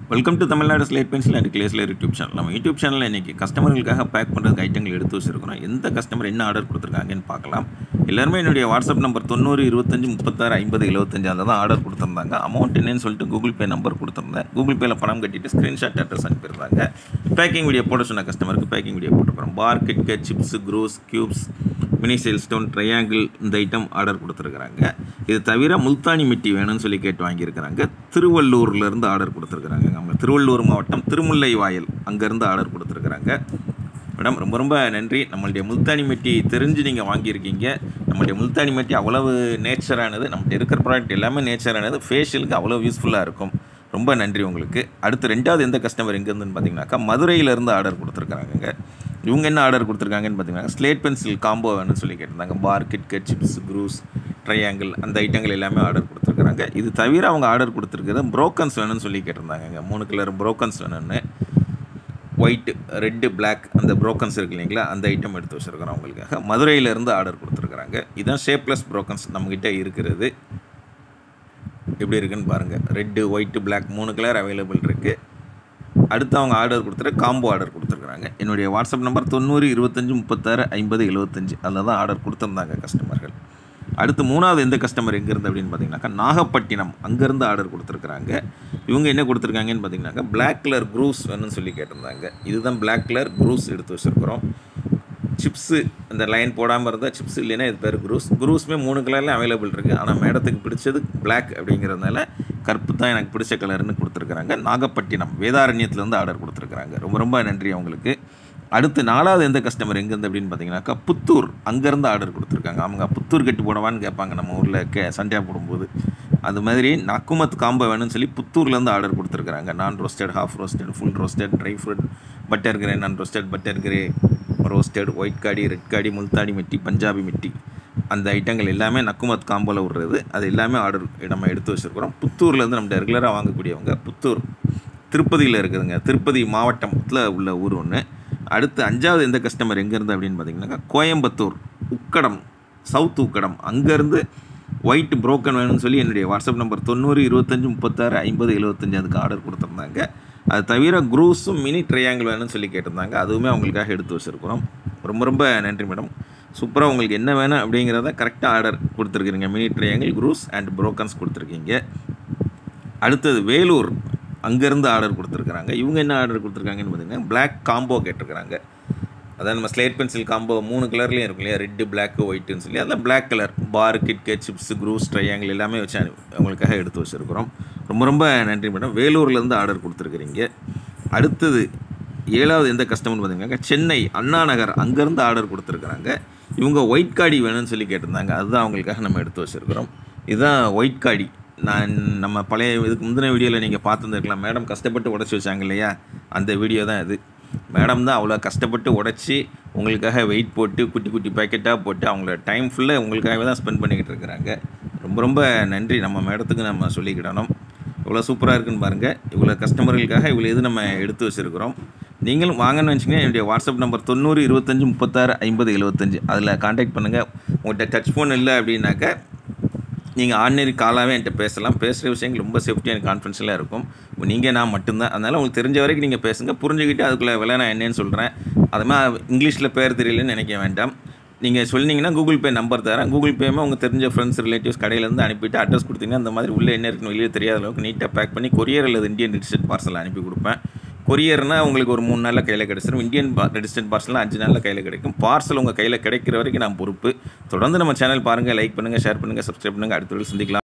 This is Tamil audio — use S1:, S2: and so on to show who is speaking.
S1: welcome to Tamil Nadu slate pencil and கிளேஸ்ல யூடியூப் சேனல் நம்ம யூடியூப் சேனலில் இன்றைக்கி கஸ்டமர்களுக்காக பேக் பண்ணுறதுக்கு ஐட்டங்கள் எடுத்து வச்சிருக்கிறோம் எந்த கஸ்டமர் என்ன ஆர்டர் கொடுத்துருக்காங்கன்னு பார்க்கலாம் எல்லாருமே என்னுடைய வாட்ஸ்அப் நம்பர் தொண்ணூறு இருபத்தஞ்சு முப்பத்தாறு ஐம்பது எழுபத்தஞ்சு அதில் தான் ஆர்டர் கொடுத்துருந்தாங்க அமௌண்ட் என்னன்னு சொல்லிட்டு கூகுள் பே நம்பர் கொடுத்துருந்தேன் கூகுள் பேயில் பணம் கட்டிட்டு ஸ்க்ரீன்ஷாட் அட்ரஸ் அனுப்பியிருந்தாங்க பேக்கிங் வீடியோ போட சொன்ன கஸ்டமருக்கு பேக்கிங் வீடியோ போட்டுருக்கிறோம் bar KitKat chips cruise cubes mini shale stone triangle இந்த ஐட்டம் ஆர்டர் கொடுத்துருக்குறாங்க இது தவிர முல்தானி மிட்டி வேணும்னு சொல்லி கேட்டு வாங்கியிருக்கிறாங்க திருவள்ளூர்லேருந்து ஆர்டர் கொடுத்துருக்குறாங்க அவங்க திருவள்ளூர் மாவட்டம் திருமுல்லை வாயல் அங்கேருந்து ஆர்டர் கொடுத்துருக்குறாங்க மேடம் ரொம்ப ரொம்ப நன்றி நம்மளுடைய முல்தானி மெட்டி தெரிஞ்சு நீங்கள் வாங்கியிருக்கீங்க நம்மளுடைய முல்தானி மெட்டி அவ்வளவு நேச்சரானது நம்மகிட்ட இருக்கிற ப்ராடக்ட் எல்லாமே நேச்சரானது ஃபேஷியலுக்கு அவ்வளோ யூஸ்ஃபுல்லாக இருக்கும் ரொம்ப நன்றி உங்களுக்கு அடுத்து ரெண்டாவது எந்த கஸ்டமர் எங்கேருந்துன்னு பார்த்தீங்கன்னாக்கா மதுரையிலேருந்து ஆர்டர் கொடுத்துருக்குறாங்க இவங்க என்ன ஆர்டர் கொடுத்துருக்காங்கன்னு பார்த்தீங்கன்னா ஸ்லேட் பென்சில் காம்போ வேணும்னு சொல்லி கேட்டிருந்தாங்க bar KitKat chips cruise triangle அந்த ஐட்டங்கள் எல்லாமே ஆர்டர் கொடுத்துருக்குறாங்க இது தவிர அவங்க ஆர்டர் கொடுத்துருக்கிறது ப்ரோக்கன்ஸ் வேணும்னு சொல்லி கேட்டிருந்தாங்க மூணு கலர் ப்ரோக்கன்ஸ் வேணும்னு ஒயிட் ரெட்டு பிளாக் அந்த ப்ரோக்கன்ஸ் இருக்கு இல்லைங்களா அந்த ஐட்டம் எடுத்து வச்சுருக்கிறோம் அவங்களுக்காக மதுரையிலேருந்து ஆர்டர் கொடுத்துருக்குறாங்க இதுதான் ஷேப்லெஸ் ப்ரோக்கன்ஸ் நம்மக்கிட்ட இருக்கிறது எப்படி இருக்குன்னு பாருங்கள் ரெட்டு ஒயிட்டு பிளாக் மூணு கலர் அவைலபிள் இருக்குது அடுத்து அவங்க ஆர்டர் கொடுத்துரு காம்போ ஆர்டர் கொடுத்துருக்குறாங்க என்னுடைய வாட்ஸ்அப் நம்பர் தொண்ணூறு இருபத்தஞ்சி முப்பத்தாறு ஐம்பது எழுபத்தஞ்சு அதில் தான் ஆர்டர் கொடுத்துருந்தாங்க கஸ்டமர்கள் அடுத்து மூணாவது எந்த கஸ்டமர் எங்கேருந்து அப்படின்னு பார்த்தீங்கன்னாக்கா நாகப்பட்டினம் அங்கேருந்து ஆர்டர் கொடுத்துருக்குறாங்க இவங்க என்ன கொடுத்துருக்காங்கன்னு பார்த்தீங்கன்னாக்கா பிளாக் கலர் க்ரூஸ் வேணும்னு சொல்லி கேட்டிருந்தாங்க இதுதான் பிளாக் கலர் க்ரூஸ் எடுத்து வச்சுருக்குறோம் சிப்ஸு அந்த லைன் போடாமல் இருந்தால் சிப்ஸ் இல்லைன்னா இது பேர் குரூஸ் குரூஸுமே மூணு கலரில் அவைலபிள் இருக்குது ஆனால் மேடத்துக்கு பிடிச்சது பிளாக் அப்படிங்கிறதுனால கருப்பு தான் எனக்கு பிடிச்ச கலர்னு கொடுத்துருக்குறாங்க நாகப்பட்டினம் வேதாரண்யத்துலேருந்து ஆர்டர் கொடுத்துருக்குறாங்க ரொம்ப ரொம்ப நன்றி அவங்களுக்கு அடுத்து நாலாவது எந்த கஸ்டமர் எங்கேருந்து அப்படின்னு பார்த்தீங்கன்னாக்கா புத்தூர் அங்கேருந்து ஆர்டர் கொடுத்துருக்காங்க அவங்க புத்தூர் கட்டி போடவான்னு கேட்பாங்க நம்ம ஊரில் கே சண்டையாக போடும்போது அது மாதிரி நக்குமத் காம்போ வேணும்னு சொல்லி புத்தூர்லேருந்து ஆர்டர் கொடுத்துருக்குறாங்க non roasted half roasted full roasted dry fruit butter grey non roasted butter grey roasted white காடி ரெட் காடி முல்தாடி மிட்டி பஞ்சாபி மிட்டி அந்த ஐட்டங்கள் எல்லாமே நக்குமத் காம்போவில் விடுறது அது எல்லாமே ஆர்டர் நம்ம எடுத்து வச்சுருக்கிறோம் புத்தூர்லேருந்து நம்ம ரெகுலராக வாங்கக்கூடியவங்க புத்தூர் திருப்பதியில் இருக்குதுங்க திருப்பதி மாவட்டத்தில் உள்ள ஊர் ஒன்று அடுத்து அஞ்சாவது எந்த கஸ்டமர் எங்கேருந்து அப்படின்னு பார்த்தீங்கன்னாக்கா கோயம்புத்தூர் உக்கடம் சவுத் உக்கடம் அங்கேருந்து ஒயிட் புரோக்கன் வேணும்னு சொல்லி என்னுடைய வாட்ஸ்அப் நம்பர் தொண்ணூறு இருபத்தஞ்சி முப்பத்தாறு ஐம்பது எழுபத்தஞ்சு அதுக்கு ஆர்டர் கொடுத்துருந்தாங்க அது தவிர குரூஸும் மினி ட்ரையாங்கிள் வேணும்னு சொல்லி கேட்டிருந்தாங்க அதுவுமே அவங்களுக்காக எடுத்து வச்சுருக்குறோம் ரொம்ப ரொம்ப நன்றி மேடம் சூப்பராக உங்களுக்கு என்ன வேணும் அப்படிங்கிறத கரெக்டாக ஆர்டர் கொடுத்துருக்குறீங்க mini triangle cruise and brokens கொடுத்துருக்கீங்க அடுத்தது வேலூர் அங்கேருந்து ஆர்டர் கொடுத்துருக்குறாங்க இவங்க என்ன ஆர்டர் கொடுத்துருக்காங்கன்னு பார்த்தீங்கன்னா பிளாக் காம்போ கேட்டிருக்கிறாங்க அதான் நம்ம ஸ்லேட் பென்சில் காம்போ மூணு கலர்லேயும் இருக்கும் இல்லையா ரெட்டு பிளாக்கு ஒயிட்டுன்னு சொல்லி அதெல்லாம் black colour bar KitKat chips cruise triangle எல்லாமே வச்சு அவங்களுக்காக எடுத்து வச்சுருக்குறோம் ரொம்ப ரொம்ப நன்றி மேடம் வேலூர்லேருந்து ஆர்டர் கொடுத்துருக்குறீங்க அடுத்தது ஏழாவது எந்த கஸ்டமர் பார்த்தீங்கன்னா சென்னை அண்ணா நகர் அங்கேருந்து ஆர்டர் கொடுத்துருக்குறாங்க இவங்க ஒயிட் காடி வேணும்னு சொல்லி கேட்டிருந்தாங்க அதுதான் அவங்களுக்காக நம்ம எடுத்து வச்சுருக்குறோம் இதுதான் ஒயிட் காடி நான் நம்ம பழைய இதுக்கு முந்தின வீடியோவில் நீங்கள் பார்த்துருந்துருக்கலாம் மேடம் கஷ்டப்பட்டு உடச்சி வச்சாங்க இல்லையா அந்த வீடியோ தான் இது மேடம் தான் அவ்வளோ கஷ்டப்பட்டு உடச்சி உங்களுக்காக வெயிட் போட்டு குட்டி குட்டி பேக்கெட்டாக போட்டு அவங்களோட டைம் ஃபுல்லாக உங்களுக்காகவே தான் ஸ்பெண்ட் பண்ணிக்கிட்டு இருக்கிறாங்க ரொம்ப ரொம்ப நன்றி நம்ம மேடத்துக்கு நம்ம சொல்லிக்கிடணும் இவ்வளோ சூப்பராக இருக்குன்னு பாருங்கள் இவ்வளோ கஸ்டமர்களுக்காக இவ்வளோ இது நம்ம எடுத்து வச்சுருக்கிறோம் நீங்களும் வாங்கன்னு வச்சிங்கன்னா என்னுடைய வாட்ஸ்அப் நம்பர் தொண்ணூறு இருபத்தஞ்சி முப்பத்தாறு ஐம்பது எழுபத்தஞ்சு அதில் காண்டாக்ட் பண்ணுங்கள் உங்கள்கிட்ட டச் ஃபோன் இல்லை அப்படின்னாக்கா நீங்கள் ஆர்டினரி காலாகவே என்கிட்ட பேசலாம் பேசுகிற விஷயங்கள் ரொம்ப சேஃப்டி அண்ட் கான்ஃபிடென்ஷியலாக இருக்கும் நீங்கள் நான் மட்டும்தான் அதனால் உங்களுக்கு தெரிஞ்ச வரைக்கும் நீங்கள் பேசுங்க புரிஞ்சுக்கிட்டு அதுக்குள்ளே விலை நான் என்னன்னு சொல்கிறேன் அது மாதிரி இங்கிலீஷில் பேர் தெரியலன்னு நினைக்க வேண்டாம் நீங்கள் சொன்னீங்கன்னா கூகுள் பே நம்பர் தரேன் கூகுள் பேமே உங்கள் தெரிஞ்ச ஃப்ரெண்ட்ஸ் ரிலேட்டிவ்ஸ் கடையிலேருந்து அனுப்பிட்டு அட்ரஸ் கொடுத்தீங்கன்னா அந்த மாதிரி உள்ளே என்ன இருக்குன்னு வெளியே தெரியாத அளவுக்கு நீட்டாக பேக் பண்ணி கொரியர் அல்லது இந்தியன் ரெஜிஸ்டர்ட் பார்சல் அனுப்பி கொடுப்பேன் கொரியர்னால் உங்களுக்கு ஒரு மூணு நாளில் கையில் கிடச்சிடும் இந்தியன் ரெஜிஸ்டர்ட் பார்சல்லாம் அஞ்சு நாளில் கையில் கிடைக்கும் பார்சல் உங்கள் கையில் கிடைக்கிற வரைக்கும் நான் பொறுப்பு தொடர்ந்து நம்ம சேனல் பாருங்கள் லைக் பண்ணுங்கள் ஷேர் பண்ணுங்கள் சப்ஸ்கிரைப் பண்ணுங்கள் அடுத்த சந்திக்கலாம்